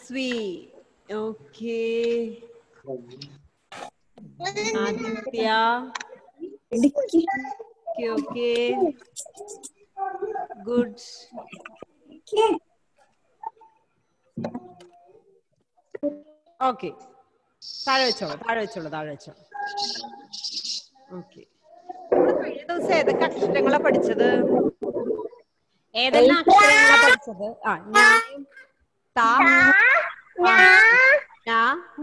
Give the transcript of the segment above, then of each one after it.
നമസ്വി okay Aditya okay okay good okay താഴെ വെച്ചോളൂ താഴെ വെച്ചോളൂ താഴെ വെച്ചോളൂ ഓക്കെ കഴിഞ്ഞ ദിവസം ഏതൊക്കെ അക്ഷരങ്ങളാ പഠിച്ചത് ഏതെല്ലാം അക്ഷരങ്ങളാ പഠിച്ചത് ആ ഞാൻ താ ആ, ഞാ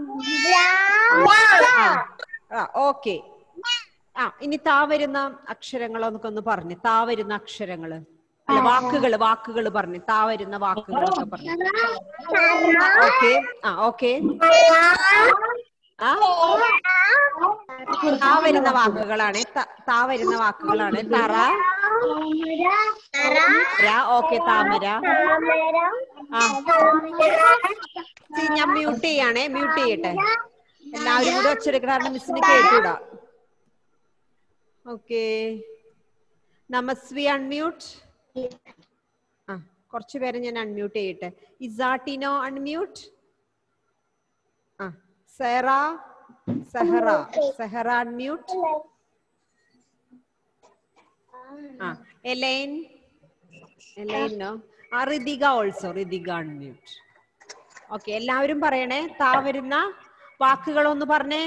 ആ ഓക്കെ ആ ഇനി താ വരുന്ന അക്ഷരങ്ങളൊക്കെ ഒന്ന് പറഞ്ഞു താ വരുന്ന അക്ഷരങ്ങള് അല്ല വാക്കുകള് വാക്കുകള് പറഞ്ഞു താ വരുന്ന വാക്കുകളൊക്കെ പറഞ്ഞു ഓക്കെ ആ ഓക്കെ ആ താ വരുന്ന വാക്കുകളാണ് ത- താ വരുന്ന വാക്കുകളാണ് തറ ഓക്കെ താമര ആ See, ഞാൻ മ്യൂട്ട് ചെയ്യാണേ മ്യൂട്ട് ചെയ്യട്ടെ എല്ലാവരും കൂടെ ഒച്ചെടുക്കണ കാരണം മിസ്സിന് കേട്ടൂടാ ഓക്കെ നമസ്വി അൺമ്യൂട്ട് ആ കുറച്ചു പേരെ ഞാൻ അൺമ്യൂട്ട് ചെയ്യട്ടെ ഇസാട്ടിനോ അൺമ്യൂട്ട് ആ സെറ സെഹറ സെഹറ അൺമ്യൂട്ട് ആ എലൈൻ എലൈനോ ആ Ritika also Ritika unmute okay എല്ലാവരും പറയണേ താ വരുന്ന വാക്കുകളൊന്ന് പറഞ്ഞേ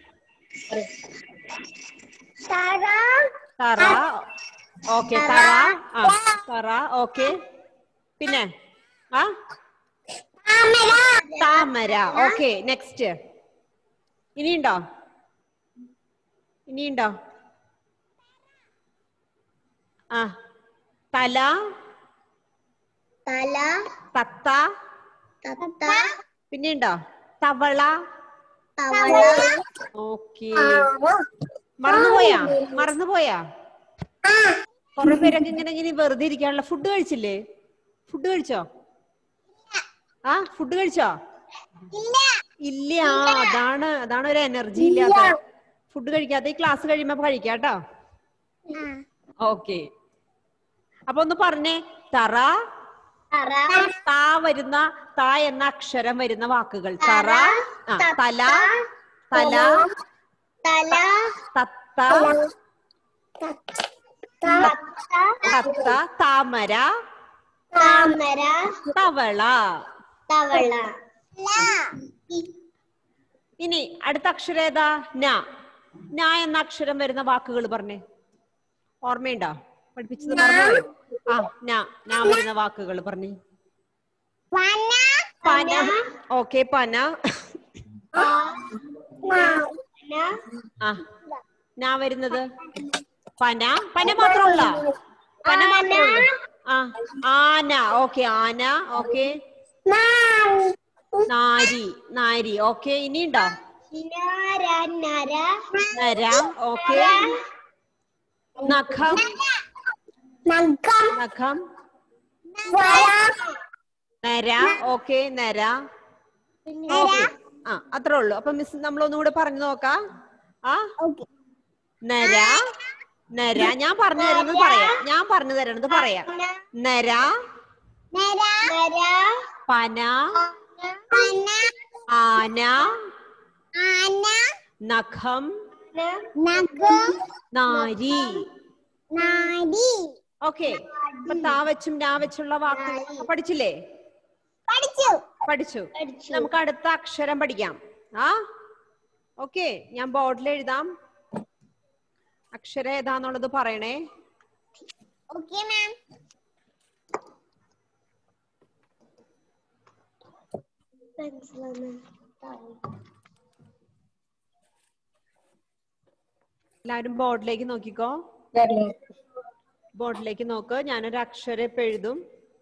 തറ ഓക്കെ തറ ആ തറ ഓക്കെ പിന്നെ ആ താമര ഓക്കെ നെക്സ്റ്റ് ഇനിയുണ്ടോ ഇനിയുണ്ടോ ആ തല തല തത്ത തത്ത പിന്നെയുണ്ടോ തവള തവള ഓക്കെ മറന്നുപോയാ മറന്നുപോയാ കുറെ പേരൊക്കെ ഇങ്ങനെ ഇങ്ങനെ വെറുതെ ഇരിക്കാനുള്ള ഫുഡ് കഴിച്ചില്ലേ ഫുഡ് കഴിച്ചോ ആ ഫുഡ് കഴിച്ചോ ഇല്ല ആ അതാണ് അതാണ് ഒരു എനർജി ഇല്ലാത്ത ഫുഡ് കഴിക്കാത്ത ഈ ക്ലാസ് കഴിയുമ്പോ കഴിക്കാട്ടോ ഓക്കെ അപ്പൊ ഒന്ന് പറഞ്ഞേ തറ തറ താ വരുന്ന താ എന്ന അക്ഷരം വരുന്ന വാക്കുകൾ തറ ആ, തല തല തല തത്ത തത്ത തത്ത താമര താമര തവള തവള ഇനി അടുത്ത അക്ഷരം ഏതാ ന ന എന്ന അക്ഷരം വരുന്ന വാക്കുകൾ പറഞ്ഞേ ഓർമ്മയുണ്ടോ പഠിപ്പിച്ചത് മറന്നുപോയോ ആ ന ന വരുന്ന വാക്കുകൾ പറഞ്ഞേ പന ഓക്കെ പന ആ നാ വരുന്നത് പന പന മാത്രമുള്ള പന മാത്രമുള്ള ആ ആന ഓക്കെ ആന ഓക്കെ നാരി നാരി ഓക്കെ ഇനിയുണ്ടോ നര നര നര ഓക്കെ നഖം നഖം നഖം നര ഓക്കെ നര ഓക്കെ ആ അത്രേ ഉള്ളൂ അപ്പൊ മിസ് നമ്മൾ ഒന്നുകൂടെ പറഞ്ഞു നോക്കാം ആ നര നര ഞാൻ പറഞ്ഞു തരുന്നത് പറയാം ഞാൻ പറഞ്ഞു തരുന്നത് പറയാം നര നര നര പന പന ആന ആന നഖം നഖം നാരി നാരി ഓക്കെ അപ്പൊ താ വെച്ചും ഞാ വെച്ചുള്ള വാക്കുകൾ പഠിച്ചില്ലേ പഠിച്ചു പഠിച്ചു പഠിച്ചു നമുക്ക് അടുത്ത അക്ഷരം പഠിക്കാം ആ ഓക്കെ ഞാൻ ബോർഡിൽ എഴുതാം അക്ഷരം ഏതാന്നുള്ളത് പറയണേ ഓക്കെ മാം എല്ലാവരും ബോർഡിലേക്ക് നോക്കിക്കോ ബോർഡിലേക്ക് നോക്ക് ഞാനൊരു അക്ഷരം ഇപ്പൊ എഴുതും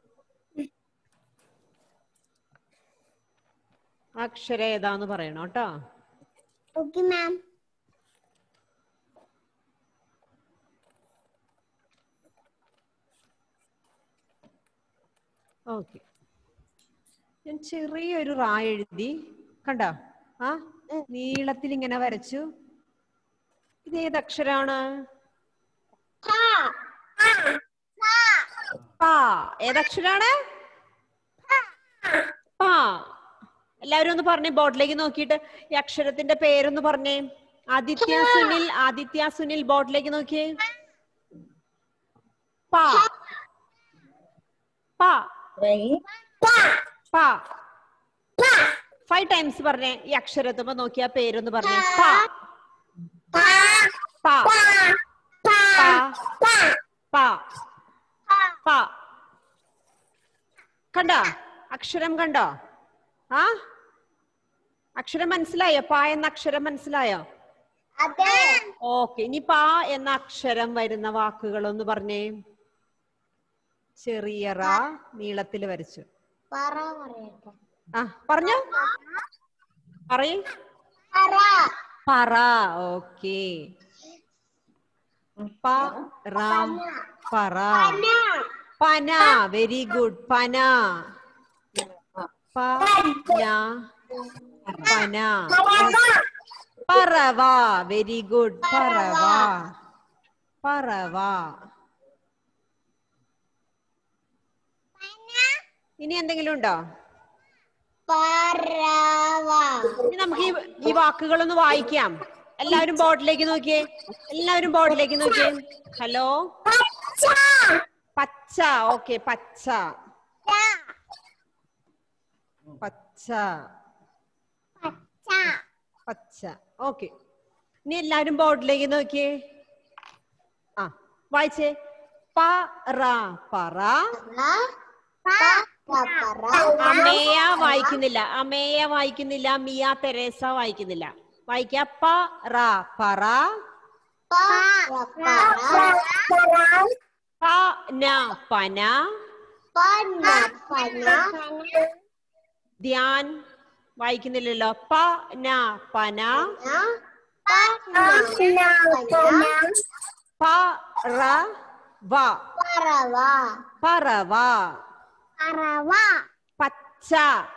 ആ അക്ഷരം ഏതാന്ന് പറയണം കേട്ടോ ഓക്കെ മാം ഓക്കെ ഞാൻ ചെറിയൊരു റാ എഴുതി കണ്ടോ ആ നീളത്തിൽ ഇങ്ങനെ വരച്ചു ഇത് ഏത് അക്ഷരാണ് പാ ഏതക്ഷരാണ് പാ എല്ലാവരും ഒന്ന് പറഞ്ഞേ ബോർഡിലേക്ക് നോക്കിയിട്ട് ഈ അക്ഷരത്തിന്റെ പേരൊന്ന് പറഞ്ഞേ ആദിത്യ സുനിൽ ആദിത്യ സുനിൽ ബോർഡിലേക്ക് നോക്കിയേ പ പ പ ഫൈവ് ടൈംസ് പറഞ്ഞേ ഈ അക്ഷരത്തുമ്പോ നോക്കിയ പേരൊന്ന് പറഞ്ഞേ പ പ പ പ പ കണ്ടോ അക്ഷരം കണ്ടോ ആ അക്ഷരം മനസ്സിലായോ പ എന്ന അക്ഷരം മനസ്സിലായോ അതെ ഓക്കെ ഇനി പ എന്ന അക്ഷരം വരുന്ന വാക്കുകൾ ഒന്ന് പറഞ്ഞേ ചെറിയ റ നീളത്തിൽ വരച്ചു പറ പറയട്ടെ ആ പറഞ്ഞോ പറയേ പറ പറ ഓക്കെ പ റ പറ പന വെരി ഗുഡ് പന പ ന പന പറവ വെരി ഗുഡ് പറവ പറവ ഇനി എന്തെങ്കിലും ഉണ്ടോ പറവ ഇനി നമുക്ക് ഈ ഈ വാക്കുകളൊന്ന് വായിക്കാം എല്ലാവരും ബോർഡിലേക്ക് നോക്കിയേ എല്ലാവരും ബോർഡിലേക്ക് നോക്കിയേ ഹലോ പച്ച ഓക്കെ പച്ച പച്ച പച്ച ഓക്കെ ഇനി എല്ലാവരും ബോർഡിലേക്ക് നോക്കിയേ ആ വായിച്ചേ പറ പറ അമേയ വായിക്കുന്നില്ല അമേയ വായിക്കുന്നില്ല മിയ തെരേസ വായിക്കുന്നില്ല വായിക്ക പറ പറ പന പന ധ്യാൻ വായിക്കുന്നില്ലല്ലോ പന പന പറ വ പറവ പച്ച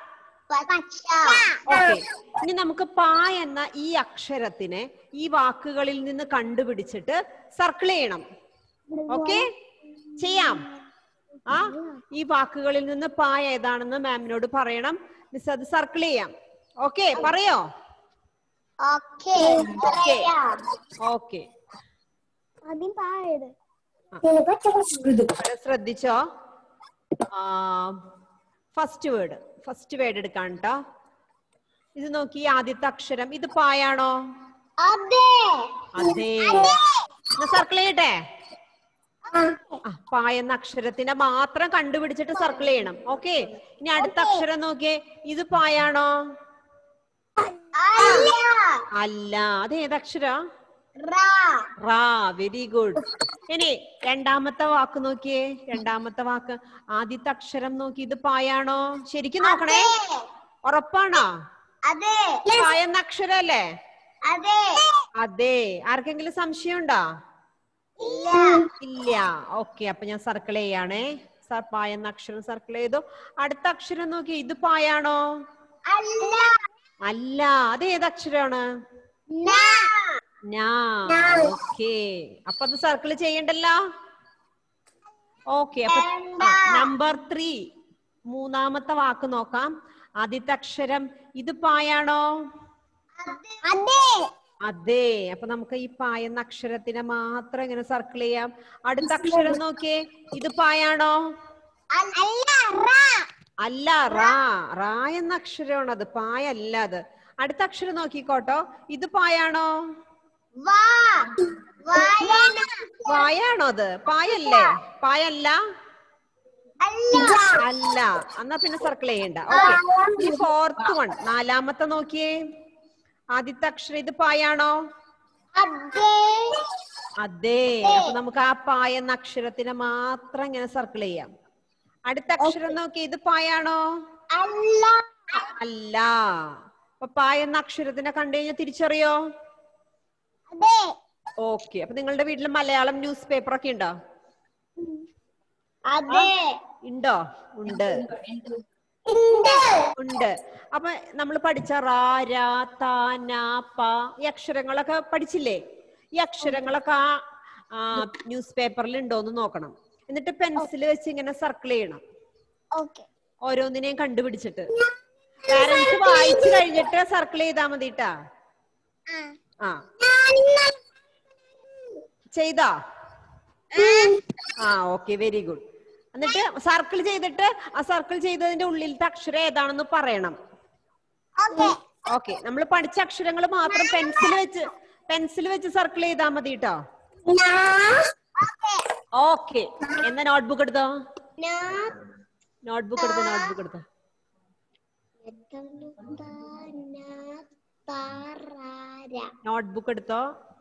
ഓക്കെ ഇനി നമുക്ക് പ എന്ന ഈ അക്ഷരത്തിനെ ഈ വാക്കുകളിൽ നിന്ന് കണ്ടുപിടിച്ചിട്ട് സർക്കിൾ ചെയ്യണം ഓക്കെ ചെയ്യാം ആ ഈ വാക്കുകളിൽ നിന്ന് പ ഏതാണെന്ന് മാമിനോട് പറയണം മിസ് അത് സർക്കിൾ ചെയ്യാം ഓക്കെ പറയോ ഓക്കെ ഓക്കെ ആദ്യം പായത് ശ്രദ്ധിച്ചോ ഫസ്റ്റ് വേർഡ് ഫസ്റ്റ് വേർഡ് എടുക്കാൻ കേട്ടോ ഇത് നോക്കി ആദ്യത്തെ അക്ഷരം ഇത് പായാണോ അതെ അതെ സർക്കിൾ ചെയ്യട്ടെ ആ പാ എന്ന അക്ഷരത്തിനെ മാത്രം കണ്ടുപിടിച്ചിട്ട് സർക്കിൾ ചെയ്യണം ഓക്കെ ഇനി അടുത്ത അക്ഷരം നോക്കിയേ ഇത് പായാണോ അല്ല അല്ല അത് ഏതക്ഷര റാ റാ വെരി ഗുഡ് ഇനി രണ്ടാമത്തെ വാക്ക് നോക്കിയേ രണ്ടാമത്തെ വാക്ക് ആദ്യത്തെ അക്ഷരം നോക്കി ഇത് പായാണോ ശരിക്കും നോക്കണേ ഉറപ്പാണോ അതെ പായ എന്ന അക്ഷരം അല്ലേ അതെ അതെ ആർക്കെങ്കിലും സംശയം ഉണ്ടോ ഇല്ല ഇല്ല ഓക്കെ അപ്പൊ ഞാൻ സർക്കിൾ ചെയ്യാണേ സർ പായ എന്ന അക്ഷരം സർക്കിൾ ചെയ്തു അടുത്ത അക്ഷരം നോക്കി ഇത് പായാണോ അല്ല അല്ല അത് ഏത് അക്ഷരമാണ് നാ ഞാ ഓക്കെ അപ്പൊ അത് സർക്കിൾ ചെയ്യണ്ടല്ലോ ഓക്കെ അപ്പൊ നമ്പർ ത്രീ മൂന്നാമത്തെ വാക്ക് നോക്കാം ആദ്യത്തെ അക്ഷരം ഇത് പായാണോ അതെ അതെ അപ്പൊ നമുക്ക് ഈ പായെന്ന അക്ഷരത്തിനെ മാത്രം ഇങ്ങനെ സർക്കിൾ ചെയ്യാം അടുത്ത അക്ഷരം നോക്കിയേ ഇത് പായാണോ അല്ല റാ അല്ല റാ റാ എന്ന അക്ഷരമാണ് അത് പായല്ല അത് അടുത്ത അക്ഷരം നോക്കിക്കോട്ടോ ഇത് പായാണോ വാ വായന പായാണോ അത് പായല്ലേ പായല്ല അല്ല അല്ല എന്നാ പിന്നെ സർക്കിൾ ചെയ്യണ്ട ഓക്കെ ഈ ഫോർത്ത് വൺ നാലാമത്തെ നോക്കിയേ ആദ്യത്തെ അക്ഷരം ഇത് പായാണോ അതെ അതെ അപ്പൊ നമുക്ക് ആ പായ എന്ന അക്ഷരത്തിനെ മാത്രം ഇങ്ങനെ സർക്കിൾ ചെയ്യാം അടുത്ത അക്ഷരം നോക്കി ഇത് പായാണോ അല്ല അല്ല അപ്പൊ പായ എന്ന അക്ഷരത്തിനെ കണ്ടു കഴിഞ്ഞാൽ തിരിച്ചറിയോ അതെ ഓക്കെ അപ്പൊ നിങ്ങളുടെ വീട്ടിൽ മലയാളം ന്യൂസ് പേപ്പർ ഒക്കെ ഉണ്ടോ അതെ ഉണ്ടോ ഉണ്ട് ഉണ്ട് ഉണ്ട് അപ്പൊ നമ്മൾ പഠിച്ച റാ രാ താ നാ പ ഈ അക്ഷരങ്ങളൊക്കെ പഠിച്ചില്ലേ ഈ അക്ഷരങ്ങളൊക്കെ ആ ന്യൂസ് പേപ്പറിൽ ഉണ്ടോന്ന് നോക്കണം എന്നിട്ട് പെൻസിൽ വെച്ച് ഇങ്ങനെ സർക്കിൾ ചെയ്യണം ഓക്കെ ഓരോന്നിനെയും കണ്ടുപിടിച്ചിട്ട് പാരന്റ്സ് വായി കഴിഞ്ഞിട്ട് സർക്കിൾ ചെയ്താ മതി ട്ടാ ആ ചെയ്താ ആ ഓക്കെ വെരി ഗുഡ് എന്നിട്ട് സർക്കിൾ ചെയ്തിട്ട് ആ സർക്കിൾ ചെയ്തതിന്റെ ഉള്ളിലത്തെ അക്ഷരം ഏതാണെന്ന് പറയണം ഓക്കെ നമ്മൾ പഠിച്ച അക്ഷരങ്ങൾ മാത്രം പെൻസിൽ വെച്ച് പെൻസിൽ വെച്ച് സർക്കിൾ ചെയ്താൽ മതി കേട്ടോ ഓക്കെ എന്നാ നോട്ട്ബുക്ക് എടുത്തോ നോട്ട്ബുക്ക് എടുത്തോ നോട്ട്ബുക്ക് എടുത്തോ നോട്ട്ബുക്ക് എടുത്തോ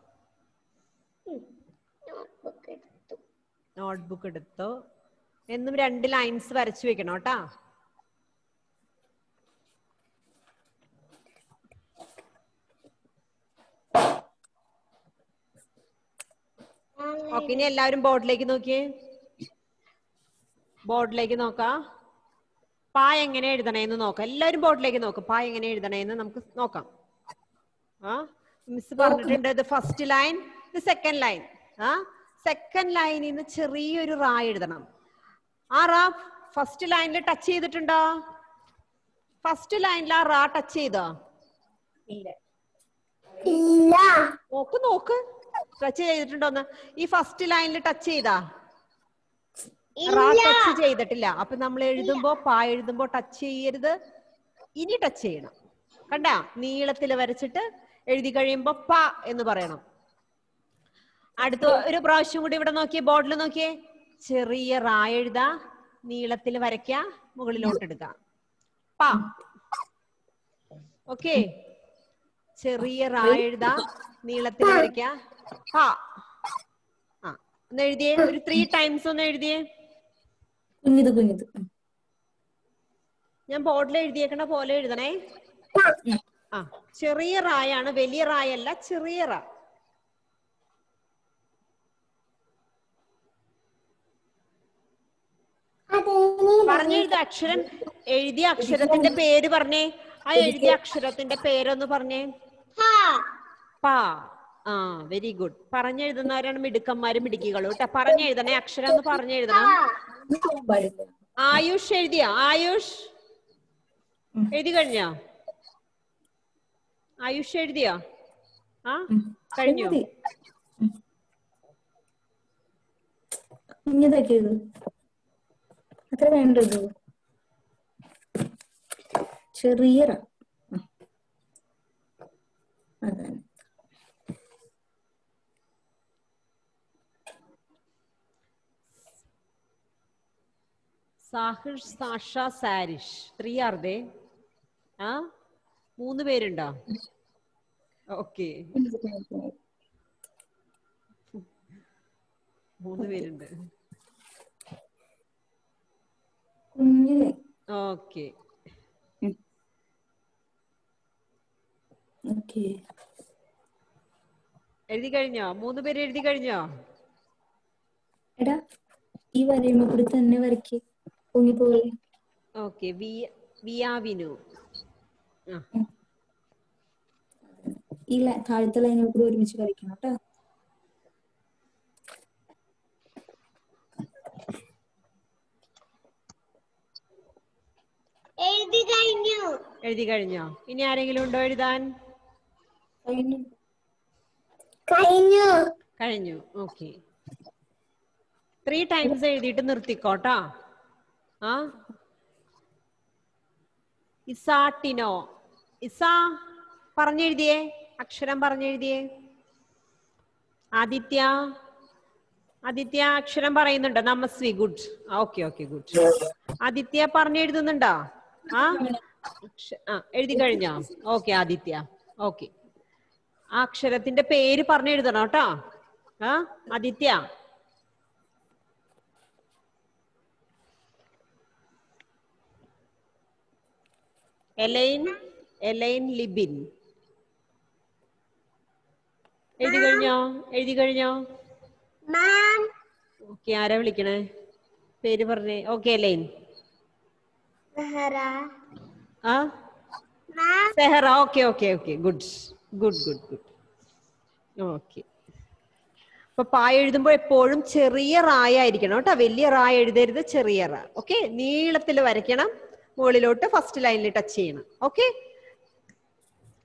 നോട്ട്ബുക്ക് എടുത്തോ എന്നും രണ്ട് ലൈൻസ് വരച്ചു വെക്കണം കേട്ടാ ഓക്കെ ഇനി എല്ലാവരും ബോർഡിലേക്ക് നോക്കിയേ ബോർഡിലേക്ക് നോക്കാം പാ എങ്ങനെ എഴുതണേന്ന് നോക്കാം എല്ലാവരും ബോർഡിലേക്ക് നോക്കും പാ എങ്ങനെ എഴുതണേന്ന് നമുക്ക് നോക്കാം ആ മിസ് പറഞ്ഞിട്ടുണ്ട് ഇത് ഫസ്റ്റ് ലൈൻ ഇത് സെക്കൻഡ് ലൈൻ ആ സെക്കൻഡ് ലൈനിൽ നിന്ന് ചെറിയൊരു റാ എഴുതണം ആ റാ ഫസ്റ്റ് ലൈനിൽ ടച്ച് ചെയ്തിട്ടുണ്ടോ ഫസ്റ്റ് ലൈനിൽ ആ റാ ടച്ച് ചെയ്തോ നോക്ക് നോക്ക് ടച്ച് ചെയ്തിട്ടുണ്ടോന്ന് ഈ ഫസ്റ്റ് ലൈനിൽ ടച്ച് ചെയ്താ റാ ടച്ച് ചെയ്തിട്ടില്ല അപ്പൊ നമ്മൾ എഴുതുമ്പോ പാ എഴുതുമ്പോ ടച്ച് ചെയ്യരുത് ഇനി ടച്ച് ചെയ്യണം കണ്ട നീളത്തിൽ വരച്ചിട്ട് എഴുതി കഴിയുമ്പോ പ എന്ന് പറയണം അടുത്ത ഒരു പ്രാവശ്യം കൂടി ഇവിടെ നോക്കിയേ ബോർഡിൽ നോക്കിയേ ചെറിയ റാ എഴുതാ നീളത്തിൽ വരയ്ക്ക മുകളിലോട്ട് എടുക്ക പ ഓക്കെ ചെറിയ റാ എഴുതാ നീളത്തിൽ വരയ്ക്ക പ ആ ഒന്ന് എഴുതിയേ ഒരു ത്രീ ടൈംസ് ഒന്ന് എഴുതിയേ കുഞ്ഞിത് കുഞ്ഞിത് ഞാൻ ബോർഡിൽ എഴുതിയേക്കണ പോലെ എഴുതണേ ആ ചെറിയ റായാണ് വലിയ റായല്ല ചെറിയ റാ പറഞ്ഞെഴുത അക്ഷരം എഴുതിയ അക്ഷരത്തിന്റെ പേര് പറഞ്ഞേ ആ എഴുതിയ അക്ഷരത്തിന്റെ പേരൊന്ന് പറഞ്ഞേ പാ ആ വെരി ഗുഡ് പറഞ്ഞെഴുതുന്നവരാണ് മിടുക്കന്മാരും മിടുക്കികളും കേട്ടോ പറഞ്ഞെഴുതണേ അക്ഷരം ഒന്ന് പറഞ്ഞെഴുതണം ഒന്നും പാടില്ല ആയുഷ് എഴുതിയോ ആയുഷ് ഉം. എഴുതി കഴിഞ്ഞോ ആയുഷ് എഴുതിയോ ആ ഉം. കഴിഞ്ഞു കുഞ്ഞിത്. ഉം. കുഞ്ഞിതാക്കിയത് അത്ര വേണ്ടത് ചെറിയ റ. ഉം. അതാണ് Sahish Sasha Sarish three are there ആ മൂന്ന് പേരുണ്ടോ ഓക്കെ കുഞ്ഞിത് കുഞ്ഞിത് കുഞ്ഞിത്. മൂന്ന് പേരുണ്ട് കുഞ്ഞിത് ഓക്കെ ഓക്കെ എഴുതി കഴിഞ്ഞോ മൂന്ന് പേര് എഴുതി കഴിഞ്ഞോ എടാ ഈ വരയുമ്പോ കൂടി തന്നെ വരയ്ക്ക് പൊങ്ങി പോലെ ഓക്കെ വി വിയാവിനു ആ ഈ ല- താഴത്തെ ലൈനിൽ കൂടി ഒരുമിച്ച് വരയ്ക്കണം കേട്ടോ എഴുതി കഴിഞ്ഞു എഴുതി കഴിഞ്ഞോ ഇനി ആരെങ്കിലും ഉണ്ടോ എഴുതാൻ കഴിഞ്ഞു കഴിഞ്ഞു കഴിഞ്ഞു ഓക്കെ ത്രീ ടൈംസ് എഴുതിയിട്ട് നിർത്തിക്കോട്ടോ ആ ഇസാട്ടിനോ ഇസ പറഞ്ഞെഴുതിയേ അക്ഷരം പറഞ്ഞെഴുതിയേ ആദിത്യ ആദിത്യ അക്ഷരം പറയുന്നുണ്ടോ Namaswi good okay okay good Aditya പറഞ്ഞെഴുതുന്നുണ്ടോ ആ അക്ഷ- ആ എഴുതി കഴിഞ്ഞോ ഓക്കെ ആദിത്യ ഓക്കെ ആ അക്ഷരത്തിന്റെ പേര് പറഞ്ഞെഴുതണം കേട്ടോ ആ ആദിത്യ എലൈൻ എലൈൻ ലിബിൻ എഴുതി കഴിഞ്ഞോ എഴുതി കഴിഞ്ഞോ മാം ഓക്കെ ആരാ വിളിക്കണേ പേര് പറഞ്ഞേ ഓക്കെ എലൈൻ സഹറ ആ ma'am Sehra okay okay okay good good good good okay അപ്പൊ പായ എഴുതുമ്പോൾ എപ്പോഴും ചെറിയ റായ ആയിരിക്കണം കേട്ടോ വലിയ റായ എഴുതരുത് ചെറിയ റാ ഓക്കെ നീളത്തിൽ വരയ്ക്കണം മുകളിലോട്ട് ഫസ്റ്റ് ലൈനിൽ ടച്ച് ചെയ്യണം ഓക്കെ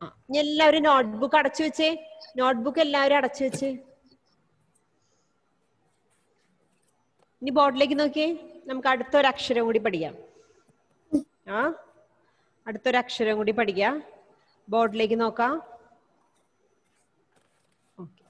ആ ഇനി എല്ലാവരും നോട്ട്ബുക്ക് അടച്ചു വെച്ചേ നോട്ട്ബുക്ക് എല്ലാവരും അടച്ചു വെച്ച് ഇനി ബോർഡിലേക്ക് നോക്കിയേ നമുക്ക് അടുത്തൊരു അക്ഷരം കൂടി പഠിക്കാം ആ അടുത്തൊരു അക്ഷരം കൂടി പഠിക്കാം ബോർഡിലേക്ക് നോക്കാം Okay.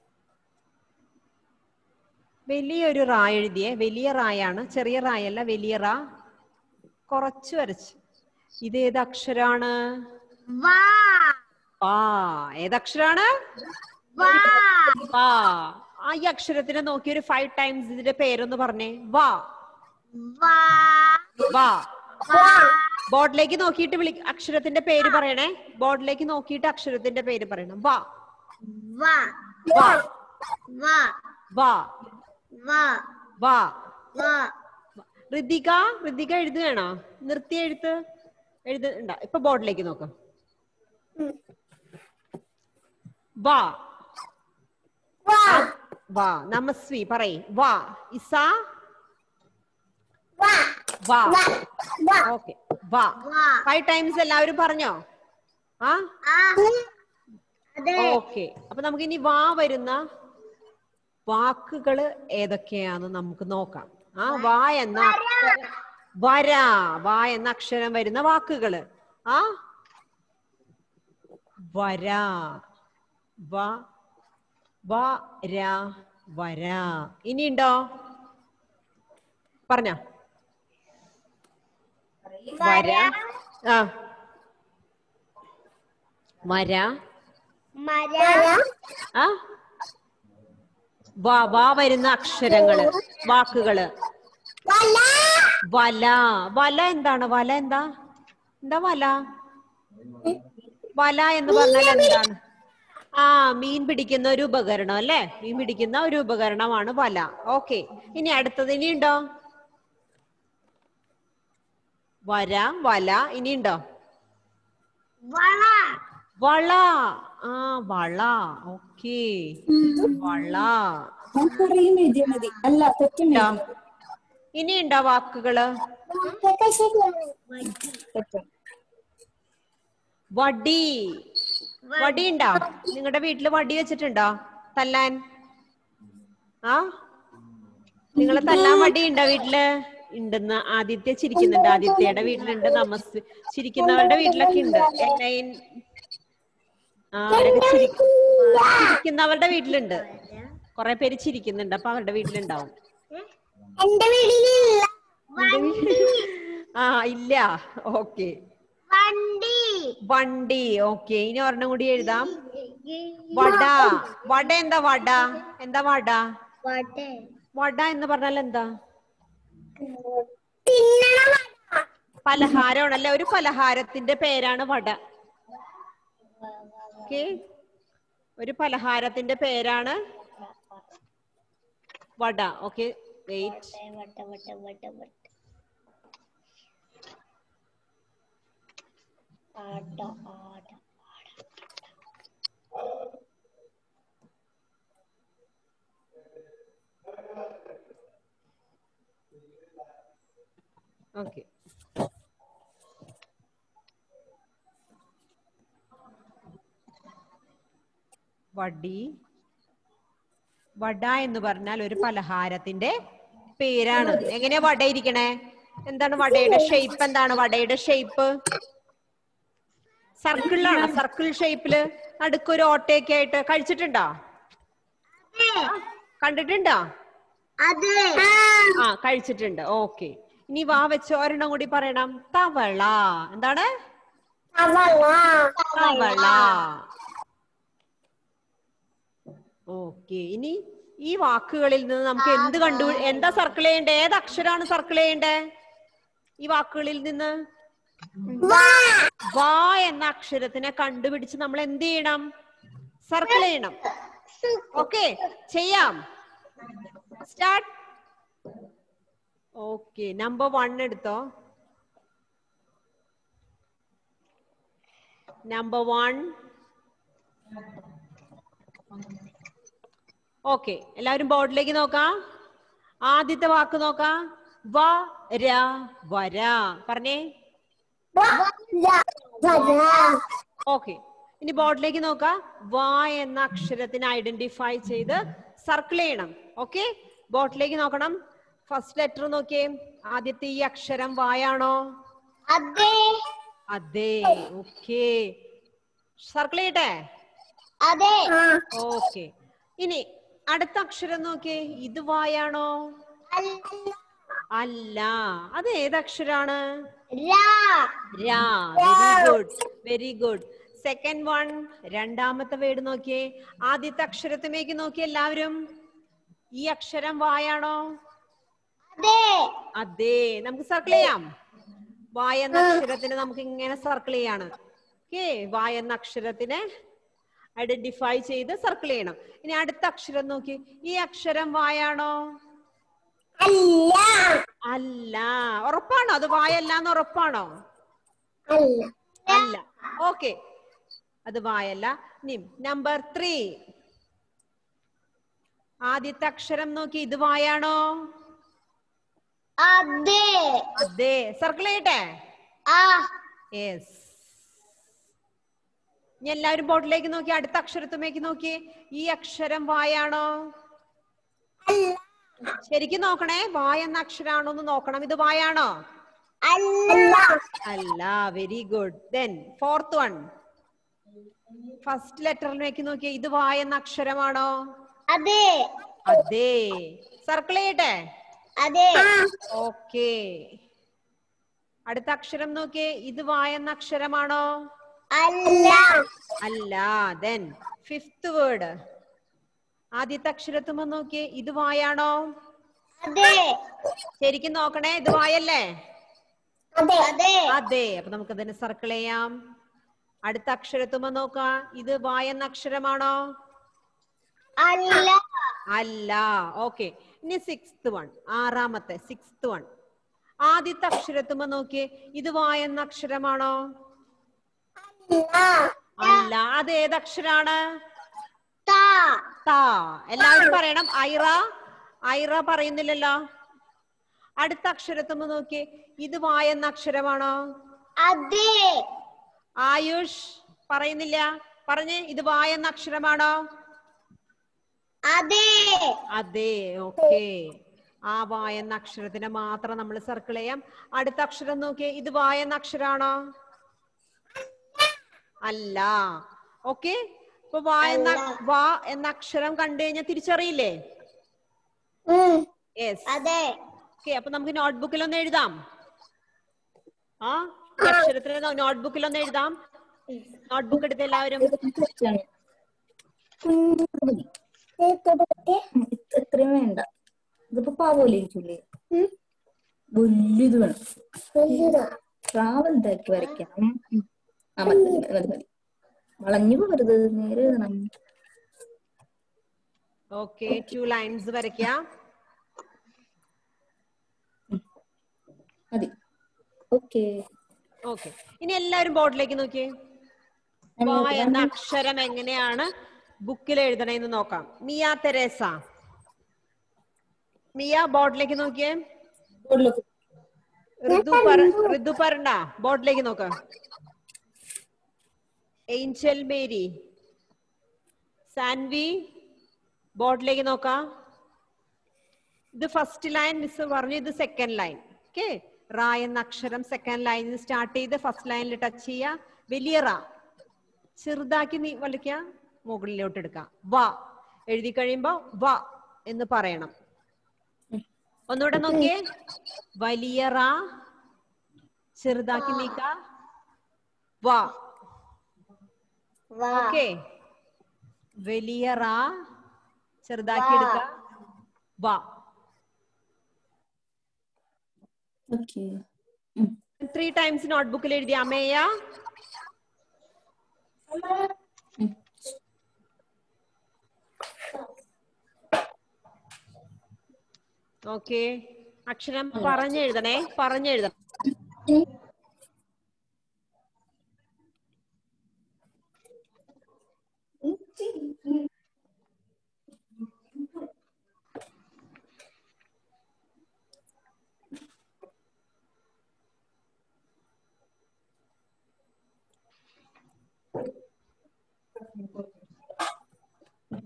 വലിയൊരു റാ എഴുതിയേ വലിയ റായാണ് ചെറിയ റായല്ല വലിയ റാ കുറച്ച് വരച്ച് ഇത് ഏത് അക്ഷരാണ് വാ വാ ഏതക്ഷരാണ് വാ വാ ആ ഈ അക്ഷരത്തിനെ നോക്കി ഒരു ഫൈവ് ടൈംസ് ഇതിന്റെ പേരൊന്ന് പറഞ്ഞേ വാ വാ വാ വാ ബോർഡിലേക്ക് നോക്കിയിട്ട് വിളി അക്ഷരത്തിന്റെ പേര് പറയണേ ബോർഡിലേക്ക് നോക്കിയിട്ട് അക്ഷരത്തിന്റെ പേര് പറയണം വാ വാ വാ വാ വാ വാ വാ വാ ഋതിക ഋതിക എഴുതുകയാണോ നിർത്തി എഴുത്ത് എഴുതണ്ട ഇപ്പൊ ബോർഡിലേക്ക് നോക്കാം വാ വാ നമസ്വി പറയ് വാ ഇസ വാ ഓക്കെ വാ വാ ഫൈവ് ടൈംസ് എല്ലാവരും പറഞ്ഞോ ആ ആ അതെ ഓക്കെ അപ്പൊ നമുക്ക് ഇനി വാ വരുന്ന വാക്കുകള് ഏതൊക്കെയാന്ന് നമുക്ക് നോക്കാം ആ വാ എന്ന അക്ഷരം- വര വാ എന്ന അക്ഷരം വരുന്ന വാക്കുകള് ആ വര വ വര വര ഇനിയുണ്ടോ പറഞ്ഞോ വര ആ വര മര ആ വാ വാ വരുന്ന അക്ഷരങ്ങള് വാക്കുകള് വല വല എന്താണ് വല എന്താ എന്താ വല വല എന്ന് പറഞ്ഞാൽ എന്താണ് ആ മീൻ പിടിക്കുന്ന ഒരു ഉപകരണം അല്ലെ മീൻ പിടിക്കുന്ന ഒരു ഉപകരണമാണ് വല ഓക്കെ ഇനി അടുത്തത് ഇനിയുണ്ടോ വര വല ഇനിയുണ്ടോ വള വള ആ വള ഓക്കെ വള ആ പറയും എഴുതിയാൽ മതി അല്ല തെറ്റും ഉണ്ടോ? ഇനിയുണ്ടോ വാക്കുകള് തെറ്റും വടി വടി ഉണ്ടോ നിങ്ങളുടെ വീട്ടില് വടി വെച്ചിട്ടുണ്ടോ തല്ലാൻ ആ നിങ്ങളെ തല്ലാൻ വടി ഉണ്ടോ വീട്ടില് ഉണ്ടെന്ന് ആദിത്യ ചിരിക്കുന്നുണ്ട് ആദിത്യയുടെ വീട്ടിലുണ്ട് നമസ് ചിരിക്കുന്നവരുടെ വീട്ടിലൊക്കെ ഉണ്ട് എന്നെ ആ അവരൊക്കെ ചിരി ആ, ചിരിക്കുന്നവരുടെ വീട്ടിലുണ്ട് കൊറേ പേര് ചിരിക്കുന്നുണ്ട് അപ്പൊ അവരുടെ വീട്ടിലുണ്ടാവും എന്റെ വീട്ടിലില്ല ആ ഇല്ല ഓക്കെ വണ്ടി വണ്ടി ഓക്കെ ഇനി ഒരെണ്ണം കൂടി എഴുതാം വട വട എന്താ വട എന്താ വട വട്ടെ വട എന്ന് പറഞ്ഞാൽ എന്താ തിന്നണ പലഹാരമാണല്ലേ ഒരു പലഹാരത്തിന്റെ പേരാണ് വട ഓക്കെ ഒരു പലഹാരത്തിന്റെ പേരാണ് വട ഓക്കെ വെയിറ്റ് വട്ട വട്ട വട്ട വട്ട ആട്ട ആട ഓക്കെ വടി വട എന്ന് പറഞ്ഞാൽ ഒരു പലഹാരത്തിന്റെ പേരാണ് എങ്ങനെയാ വട ഇരിക്കണേ എന്താണ് വടയുടെ ഷേപ്പ് എന്താണ് വടയുടെ ഷേപ്പ് സർക്കിളിലാണോ സർക്കിൾ ഷേപ്പില് നടുക്കൊരു ഓട്ടയൊക്കെ ആയിട്ട് കഴിച്ചിട്ടുണ്ടോ കണ്ടിട്ടുണ്ടോ അതെ ആ കഴിച്ചിട്ടുണ്ട് ഓക്കെ ഇനി വാ വെച്ച് ഒരെണ്ണം കൂടി പറയണം തവള എന്താണ് തവള ഓക്കെ ഇനി ഈ വാക്കുകളിൽ നിന്ന് നമുക്ക് എന്ത് കണ്ടു എന്താ സർക്കിൾ ചെയ്യണ്ടേ ഏത് അക്ഷരാണ് സർക്കിൾ ചെയ്യണ്ടേ ഈ വാക്കുകളിൽ നിന്ന് വാ എന്ന അക്ഷരത്തിനെ കണ്ടുപിടിച്ച് നമ്മൾ എന്ത് ചെയ്യണം സർക്കിൾ ചെയ്യണം ഓക്കെ ചെയ്യാം സ്റ്റാർട്ട് ഓക്കെ നമ്പർ വൺ എടുത്തോ നമ്പർ വൺ ഓക്കെ എല്ലാവരും ബോർഡിലേക്ക് നോക്കാം ആദ്യത്തെ വാക്ക് നോക്കാം വ ര വര പറഞ്ഞേ ഓക്കെ ഇനി ബോർഡിലേക്ക് നോക്കാം വാ എന്ന അക്ഷരത്തിനെ ഐഡന്റിഫൈ ചെയ്ത് സർക്കിൾ ചെയ്യണം ഓക്കെ ബോർഡിലേക്ക് നോക്കണം ഫസ്റ്റ് ലെറ്റർ നോക്കിയേ ആദ്യത്തെ ഈ അക്ഷരം വായാണോ അതെ അതെ ഓക്കെ സർക്കിൾ ചെയ്യട്ടെ അതെ ഓക്കെ ഇനി അടുത്ത അക്ഷരം നോക്കിയേ ഇത് വായാണോ അല്ല അത് ഏത് അക്ഷരാണ് രാ രാ very good very good second one രണ്ടാമത്തെ വേർഡ് നോക്കിയേ ആദ്യത്തെ അക്ഷരത്തിലേക്ക് നോക്കിയേ എല്ലാവരും ഈ അക്ഷരം വായാണോ അതെ അതെ നമുക്ക് സർക്കിൾ ചെയ്യാം വായ എന്ന അക്ഷരത്തിന് നമുക്ക് ഇങ്ങനെ സർക്കിൾ ചെയ്യാണ് ഓക്കെ വായ എന്ന അക്ഷരത്തിനെ ഐഡന്റിഫൈ ചെയ്ത് സർക്കിൾ ചെയ്യണം ഇനി അടുത്ത അക്ഷരം നോക്കി ഈ അക്ഷരം വായാണോ അല്ല അല്ല ഉറപ്പാണോ അത് വായല്ല എന്ന് ഉറപ്പാണോ അല്ല അല്ല ഓക്കെ അത് വായല്ല ഇനി നമ്പർ ത്രീ ആദ്യത്തെ അക്ഷരം നോക്കി ഇത് വായാണോ അതെ അതെ സർക്കിൾ ചെയ്യട്ടെ ആ യെസ് ഇനി എല്ലാവരും ബോർഡിലേക്ക് നോക്കി അടുത്ത അക്ഷരത്തുമേക്ക് നോക്കി ഈ അക്ഷരം വായാണോ ശരിക്കും നോക്കണേ വായ എന്ന അക്ഷരാണോ എന്ന് നോക്കണം ഇത് വായാണോ അല്ല അല്ല very good then fourth one first ലെറ്ററിലേക്ക് നോക്കിയേ ഇത് വായ എന്ന അക്ഷരമാണോ അതെ അതെ സർക്കിൾ ചെയ്യട്ടെ അതെ ഓക്കെ അടുത്ത അക്ഷരം നോക്കിയേ ഇത് വായ എന്ന അക്ഷരമാണോ അല്ല അല്ല ദെൻ ഫിഫ്ത് വേർഡ് ആദ്യത്തെ അക്ഷരത്തുമ്പോ നോക്കിയേ ഇത് വായാണോ അതെ ശരിക്കും നോക്കണേ ഇത് വായല്ലേ അതെ അതെ അതെ അപ്പൊ നമുക്ക് അതിനെ സർക്കിൾ ചെയ്യാം അടുത്ത അക്ഷരത്തുമ്പോ നോക്കാം ഇത് വായ എന്ന അക്ഷരമാണോ അല്ല അല്ല ഓക്കെ ഇനി സിക്സ്ത് വൺ ആറാമത്തെ സിക്സ്ത് വൺ ആദ്യത്തെ അക്ഷരത്തുമ്പോ നോക്കിയേ ഇത് വായ എന്ന അക്ഷരമാണോ അല്ല അത് ഏത് അക്ഷരാണ് താ താ എല്ലാവരും പറയണം ഐറ ഐറ പറയുന്നില്ലല്ലോ അടുത്ത അക്ഷരത്തുമ്പോ നോക്കിയേ ഇത് വായ എന്ന അക്ഷരമാണോ അതെ ആയുഷ് പറയുന്നില്ല പറഞ്ഞേ ഇത് വായ എന്ന അക്ഷരമാണോ അതെ അതെ ഓക്കെ ആ വായ എന്ന അക്ഷരത്തിനെ മാത്രം നമ്മൾ സർക്കിൾ ചെയ്യാം അടുത്ത അക്ഷരം നോക്കിയേ ഇത് വായ എന്ന അക്ഷരാണോ അല്ല ഓക്കെ ഇപ്പൊ വാ എന്ന വാ എന്ന അക്ഷരം കണ്ടു കഴിഞ്ഞാൽ തിരിച്ചറിയില്ലേ യെസ് അതെ ഓക്കെ അപ്പൊ നമുക്ക് നോട്ട്ബുക്കിൽ ഒന്ന് എഴുതാം ആ ഈ അക്ഷരത്തിന് നോട്ട്ബുക്കിൽ ഒന്ന് എഴുതാം നോട്ട്ബുക്ക് എടുത്ത് എല്ലാവരും തെറ്റാണ് കുഞ്ഞു മതി ഉം, ഇത് ഇത്രയും വേണ്ട ഇതിപ്പോ പാവോലെ ഇരിക്കൂലേ വലിയത് വേണം ട്രാവൽ ഇതാക്കി വരയ്ക്കണം ഉം. ആ മതി മതി മതി മതി വളഞ്ഞു പോകരുത് നേരെ എഴുതണം ഓക്കെ ടു ലൈൻസ് വരയ്ക്കാം മതി ഓക്കെ ഓക്കെ ഇനി എല്ലാവരും ബോർഡിലേക്ക് നോക്കിയേ വാ എന്ന അക്ഷരം എങ്ങനെയാണ് ബുക്കിൽ എഴുതണേന്ന് നോക്കാം മിയ തെരേസ മിയ ബോർഡിലേക്ക് നോക്കിയേ ഋതു പറ ഋതു പറഞ്ഞ ബോർഡിലേക്ക് നോക്ക ഏഞ്ചൽ മേരി സാൻവി ബോർഡിലേക്ക് നോക്കാം ഇത് ഫസ്റ്റ് ലൈൻ മിസ് പറഞ്ഞു ഇത് സെക്കൻഡ് ലൈൻ ഓക്കെ റാ എന്ന അക്ഷരം സെക്കൻഡ് ലൈനിൽ സ്റ്റാർട്ട് ചെയ്ത് ഫസ്റ്റ് ലൈനിൽ ടച്ച് ചെയ്യുക വലിയ റാ ചെറുതാക്കി നീ വലിക്കുക മുകളിലോട്ട് എടുക്കാം വാ എഴുതി കഴിയുമ്പോ വാ എന്ന് പറയണം ഒന്നുകൂടെ നോക്കിയേ വലിയ റാ ചെറുതാക്കി നീക്ക വാ വാ ഓക്കെ വലിയ റാ ചെറുതാക്കി എടുക്ക വാ ഓക്കെ ത്രീ ടൈംസ് നോട്ട്ബുക്കിൽ എഴുതി അമേയ ഓക്കെ അക്ഷരം പറഞ്ഞെഴുതണേ പറഞ്ഞെഴുതണം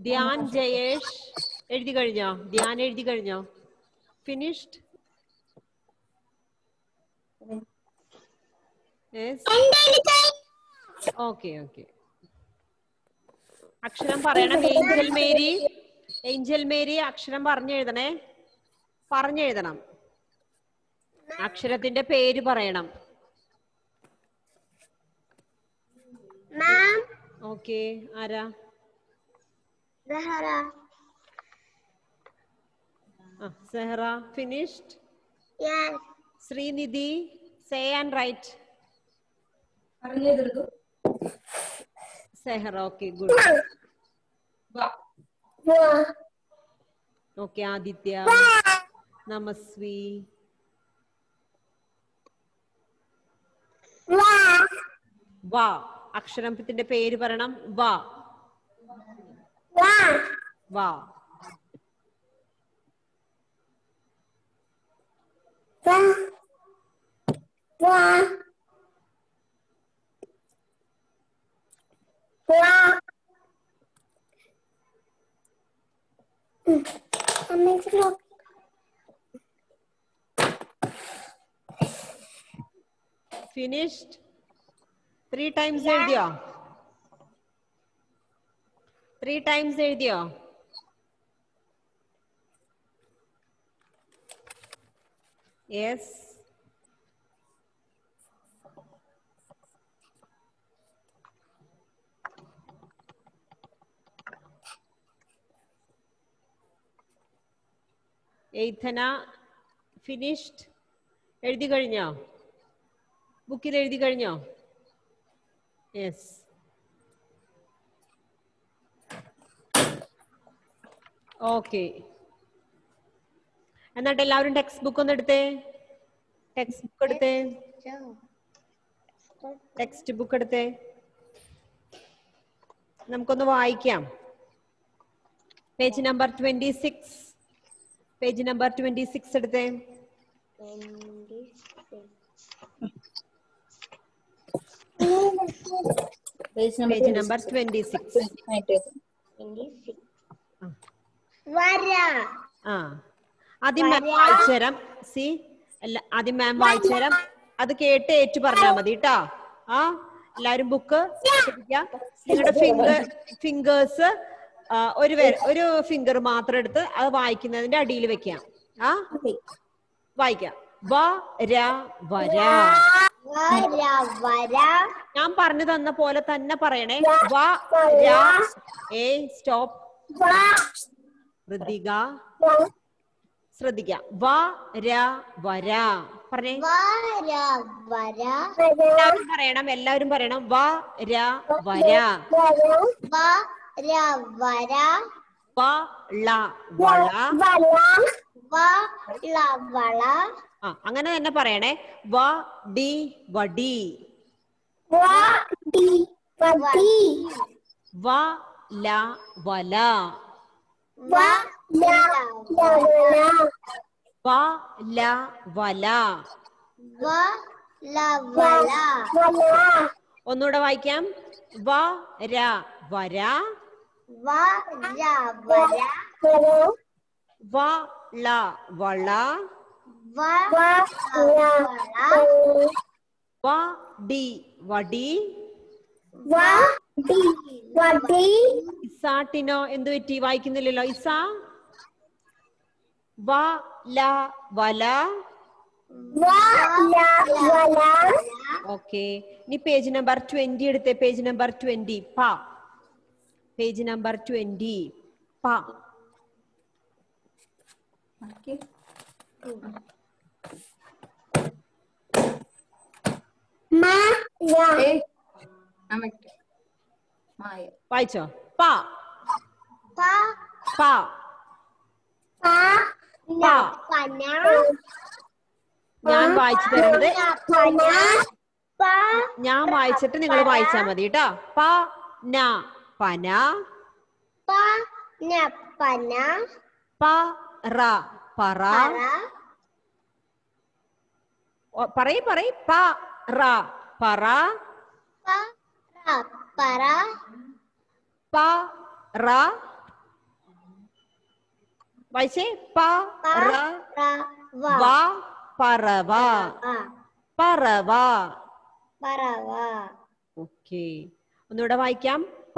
ധ്യാൻ ജയേഷ് എഴുതി കഴിഞ്ഞോ ധ്യാൻ എഴുതി കഴിഞ്ഞോ ഫിനിഷ്ഡ് ഓക്കെ ഓക്കെ അക്ഷരം പറയണം ഏഞ്ചൽ മേരി ഏഞ്ചൽ മേരി അക്ഷരം പറഞ്ഞെഴുതണേ പറഞ്ഞെഴുതണം അക്ഷരത്തിന്റെ പേര് പറയണം മാം ഓക്കെ ആരാ സഹറ ആ Sehra finished yes Srinidhi say and write പറഞ്ഞെഴുതരുത് സെഹറ ഓക്കെ ഗുഡ് വാ ഓക്കെ ആദിത്യ നമസ്വി വാ അക്ഷരത്തിന്റെ പേര് പറയണം വാ വാ ഫിനിഷ്ഡ് ത്രീ ടൈംസ് എഴുതിയോ ത്രീ ടൈംസ് എഴുതിയോ യെസ് എയ്ഥന ഫിനിഷ്ഡ് എഴുതി കഴിഞ്ഞോ ബുക്കിൽ എഴുതി കഴിഞ്ഞോ യെസ് ഓക്കെ എന്നിട്ട് എല്ലാവരും ടെക്സ്റ്റ് ബുക്ക് ഒന്ന് എടുത്തേ ടെക്സ്റ്റ് ബുക്ക് എടുത്തേ ടെക്സ്റ്റ് ബുക്ക് എടുത്തേ നമുക്കൊന്ന് വായിക്കാം page number twenty six page number twenty six എടുത്തേ page page number twenty six വര ആ ആദ്യം മാം വായിച്ചുതരാം സി അല്ല ആദ്യം മാം വായിച്ചുതരാം അത് കേട്ട് ഏറ്റു പറഞ്ഞാ മതി കേട്ടാ ആ എല്ലാരും ബുക്ക് നിങ്ങളുടെ ഫിംഗർ ഫിംഗേഴ്സ് ഒരു വേ- ഒരു ഫിംഗർ മാത്രം എടുത്ത് അത് വായിക്കുന്നതിന്റെ അടിയിൽ വെക്കാം ആ വായിക്കാം വ ര വര വര വര ഞാൻ പറഞ്ഞു തന്ന പോലെ തന്നെ പറയണേ വ ര ഏ സ്റ്റോപ്പ് ഋതിക ശ്രദ്ധിക്കാം വ ര വര പറഞ്ഞേ വര വര എല്ലാവരും പറയണം എല്ലാവരും പറയണം വ ര വര വര വര വ ള വള വള വള ആ അങ്ങനെ തന്നെ പറയണേ വ ഡി വടി വ ല വല വള വ ല വല വള വള ഒന്നുകൂടെ വായിക്കാം വ ര വര വര വര വ ള വള വള വ ഡി വടി ഇസാട്ടിനോ എന്ത് പറ്റി വായിക്കുന്നില്ലല്ലോ ഇസ വ ല വല ഓക്കെ ഇനി പേജ് നമ്പർ ട്വന്റി എടുത്തേ പേജ് നമ്പർ ട്വന്റി പ പേജ് നമ്പർ ട്വന്റി പ മായ വായിച്ചോ പ പ പ ന പന ഞാൻ വായിച്ചു തരുന്നത് പന പ ഞാൻ വായിച്ചിട്ട് നിങ്ങൾ വായിച്ചാ മതി കേട്ടോ പ ന പന പ ന പന പ റ പറ പറ ഓ, പറയ് പറയ് പ റ പറ പ റ പറ പ റ വായിച്ചേ പ റ പറവ വ പറവ ആ പറവ പറവ ഓക്കെ ഒന്നുകൂടെ വായിക്കാം പ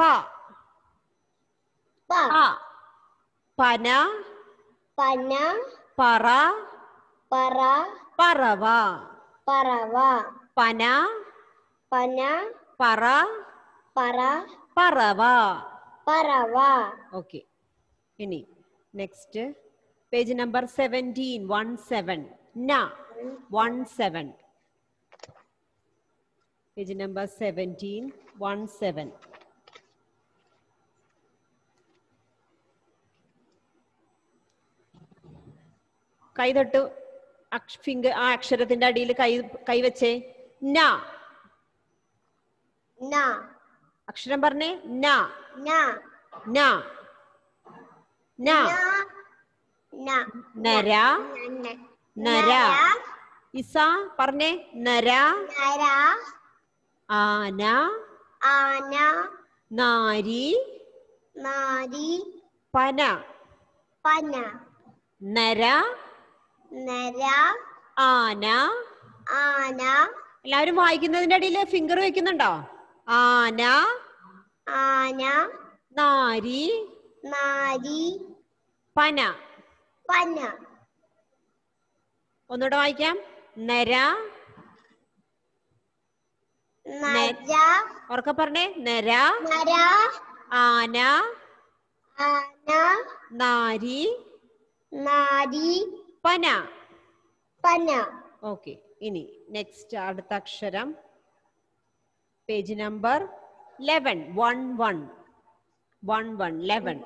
പ ആ പന പന പറ പറ പറവ പറവ പന പന പറ പറ പറവ പറവ ഓക്കെ ഇനി next page number seventeen one seven ന one seven page number seventeen one seven കൈ തൊട്ട് ഫിംഗർ ആ അക്ഷരത്തിന്റെ അടിയിൽ കൈ കൈവച്ചേ ന ന അക്ഷരം പറഞ്ഞേ ന ന ന ന ന നര ന നര ഇസ പറഞ്ഞേ നര നര ആന ആന നാരി നാരി പന പന നര നര ആന ആന എല്ലാവരും വായിക്കുന്നതിന്റെ അടിയിൽ ഫിംഗർ വെക്കുന്നുണ്ടോ ആന ആന നാരി നാരി പന പന ഒന്നുകൂടെ വായിക്കാം നര നര ഉറക്കെ പറഞ്ഞേ നര നര ആന ആന നാരി നാരി പന പന ഓക്കെ ഇനി നെക്സ്റ്റ് അടുത്ത അക്ഷരം page number eleven one one one one eleven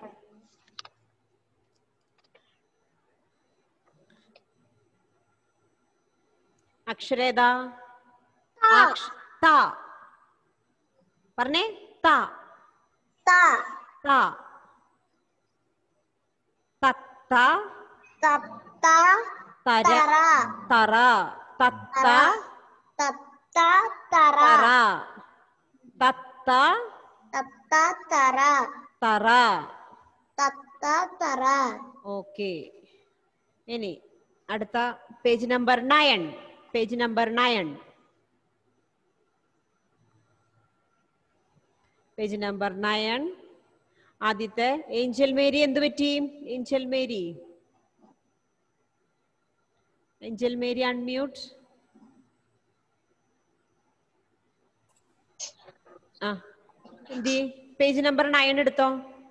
അക്ഷരേതാ ത അക്ഷ- ത പറഞ്ഞേ ത ത ത തത്ത തത്ത തര തറ തറ തത്ത തത്ത തറ തറ തത്ത തത്ത തറ തറ തത്ത തറ ഓക്കെ ഇനി അടുത്ത page number nine page number nine page number nine ആദ്യത്തെ ഏഞ്ചൽ മേരി എന്ത് പറ്റി Angel Mary Angel Mary unmute ആ എന്തി പേജ് നമ്പർ നയൻ എടുത്തോ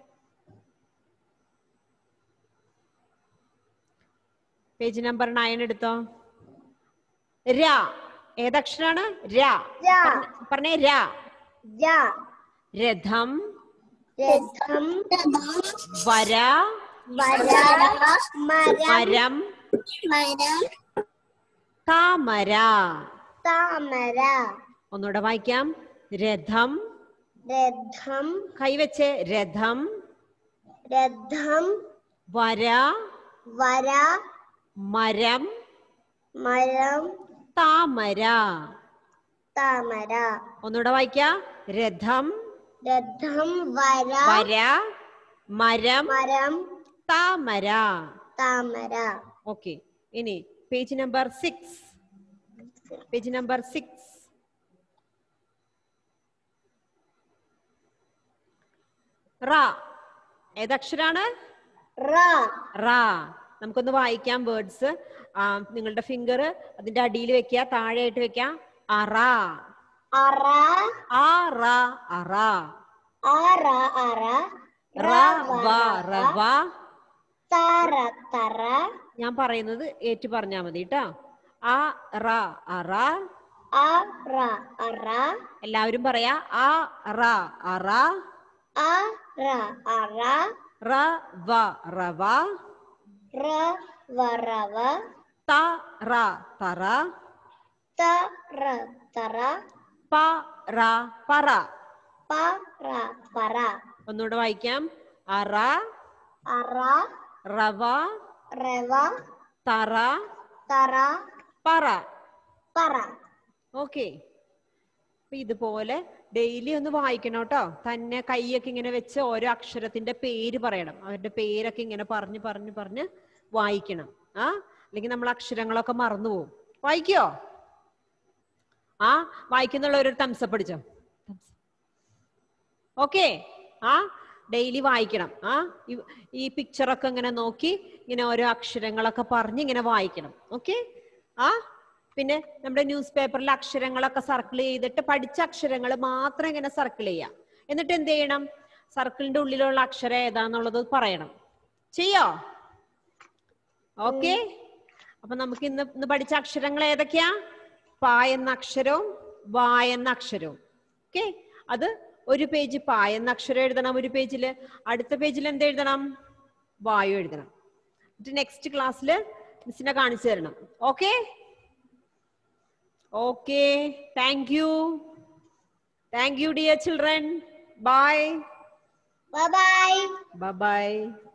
പേജ് നമ്പർ നയൻ എടുത്തോ ര ഏതക്ഷരാണ് ര ര. പറഞ്ഞ- പറഞ്ഞേ ര ജ രഥം രഥം വര വര മരം മരം മരം താമര താമര ഒന്നുകൂടെ വായിക്കാം രഥം രഥം കൈവച്ച് രഥം രഥം വര വര മരം മരം താമര താമര ഒന്നുകൂടെ വായിക്കാം രഥം രഥം വര വര മരം മരം താമര താമര ഓക്കെ ഇനി page number six page number six റ ഏതക്ഷരാണ് റ റ നമുക്കൊന്ന് വായിക്കാം വേർഡ്സ് നിങ്ങളുടെ ഫിംഗർ അതിന്റെ അടിയിൽ വെക്കുക താഴെയായിട്ട് വെക്കുക അറ അറ ആ റ അറ അറ അറ റ വ റവ തറ തറ ഞാൻ പറയുന്നത് ഏറ്റു പറഞ്ഞാ മതി കേട്ടോ ആ റ അറ അറ അറ എല്ലാവരും പറയാ ആ റ അറ അറ അറ റ വ റവ റ വറവ ത റ തറ തറ തറ പ റ പറ പറ പറ ഒന്നുകൂടെ വായിക്കാം അറ അറ റവ റവ തറ തറ പറ പറ ഓക്കെ ഇതുപോലെ ഡെയിലി ഒന്ന് വായിക്കണം കേട്ടോ തന്നെ കൈയൊക്കെ ഇങ്ങനെ വെച്ച് ഓരോ അക്ഷരത്തിന്റെ പേര് പറയണം അവരുടെ പേരൊക്കെ ഇങ്ങനെ പറഞ്ഞ് പറഞ്ഞ് പറഞ്ഞ് വായിക്കണം ആ അല്ലെങ്കിൽ നമ്മൾ അക്ഷരങ്ങളൊക്കെ മറന്നുപോകും വായിക്കോ ആ വായിക്കുന്നുള്ള ഒരു തംസപ്പ് അടിച്ചോ ഓക്കെ ആ ഡെയിലി വായിക്കണം ആ ഈ- ഈ പിക്ചറൊക്കെ ഇങ്ങനെ നോക്കി ഇങ്ങനെ ഓരോ അക്ഷരങ്ങളൊക്കെ പറഞ്ഞ് ഇങ്ങനെ വായിക്കണം ഓക്കെ ആ പിന്നെ നമ്മുടെ ന്യൂസ് പേപ്പറിൽ അക്ഷരങ്ങളൊക്കെ സർക്കിൾ ചെയ്തിട്ട് പഠിച്ച അക്ഷരങ്ങൾ മാത്രം ഇങ്ങനെ സർക്കിൾ ചെയ്യാം എന്നിട്ട് എന്ത് ചെയ്യണം സർക്കിളിന്റെ ഉള്ളിലുള്ള അക്ഷരം ഏതാന്നുള്ളത് പറയണം ചെയ്യോ ഓക്കെ അപ്പൊ നമുക്ക് ഇന്ന് ഇന്ന് പഠിച്ച അക്ഷരങ്ങൾ ഏതൊക്കെയാ പ എന്ന അക്ഷരവും വ എന്ന അക്ഷരവും ഓക്കെ അത് ഒരു പേജ് പ എന്ന അക്ഷരം എഴുതണം ഒരു പേജില് അടുത്ത പേജിൽ എന്ത് എഴുതണം വായു എഴുതണം എന്നിട്ട് നെക്സ്റ്റ് ക്ലാസ്സിൽ മിസ്സിനെ കാണിച്ചു തരണം okay okay thank you thank you dear children bye Bye bye. Bye by